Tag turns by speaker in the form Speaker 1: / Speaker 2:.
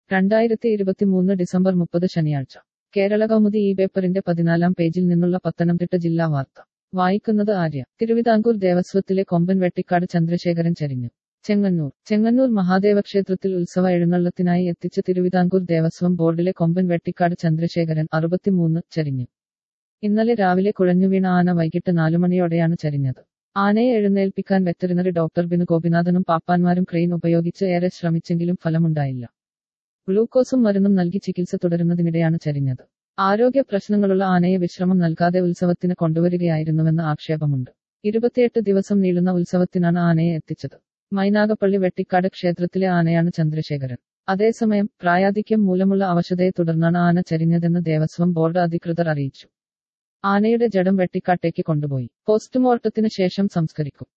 Speaker 1: രണ്ടായിരത്തി ഇരുപത്തിമൂന്ന് ഡിസംബർ മുപ്പത് ശനിയാഴ്ച കേരള കൗമുദി ഈ പേപ്പറിന്റെ പതിനാലാം പേജിൽ നിന്നുള്ള പത്തനംതിട്ട ജില്ലാ വാർത്ത വായിക്കുന്നത് ആര്യ തിരുവിതാംകൂർ ദേവസ്വത്തിലെ കൊമ്പൻ വെട്ടിക്കാട് ചന്ദ്രശേഖരൻ ചരിഞ്ഞു ചെങ്ങന്നൂർ ചെങ്ങന്നൂർ മഹാദേവ ക്ഷേത്രത്തിൽ ഉത്സവ എഴുന്നള്ളത്തിനായി എത്തിച്ച തിരുവിതാംകൂർ ദേവസ്വം ബോർഡിലെ കൊമ്പൻ വെട്ടിക്കാട് ചന്ദ്രശേഖരൻ അറുപത്തിമൂന്ന് ചരിഞ്ഞു ഇന്നലെ രാവിലെ കുഴഞ്ഞുവീണ ആന വൈകിട്ട് നാലുമണിയോടെയാണ് ചരിഞ്ഞത് ആനയെ എഴുന്നേൽപ്പിക്കാൻ വെറ്ററിനറി ഡോക്ടർ ബിനു ഗോപിനാഥനും പാപ്പാന്മാരും ക്രെയിൻ ഉപയോഗിച്ച് ഏറെ ശ്രമിച്ചെങ്കിലും ഫലമുണ്ടായില്ല ഗ്ലൂക്കോസും മരുന്നും നൽകി ചികിത്സ തുടരുന്നതിനിടെയാണ് ചരിഞ്ഞത് ആരോഗ്യ പ്രശ്നങ്ങളുള്ള ആനയെ വിശ്രമം നൽകാതെ ഉത്സവത്തിന് കൊണ്ടുവരികയായിരുന്നുവെന്ന് ആക്ഷേപമുണ്ട് ഇരുപത്തിയെട്ട് ദിവസം നീളുന്ന ഉത്സവത്തിനാണ് ആനയെ എത്തിച്ചത് മൈനാഗപ്പള്ളി വെട്ടിക്കാട് ക്ഷേത്രത്തിലെ ആനയാണ് ചന്ദ്രശേഖരൻ അതേസമയം പ്രായാധിക്യം മൂലമുള്ള അവശതയെ തുടർന്നാണ് ആന ചരിഞ്ഞതെന്ന് ദേവസ്വം ബോർഡ് അധികൃതർ അറിയിച്ചു ആനയുടെ ജഡം വെട്ടിക്കാട്ടേക്ക് കൊണ്ടുപോയി പോസ്റ്റ്മോർട്ടത്തിന് ശേഷം സംസ്കരിക്കും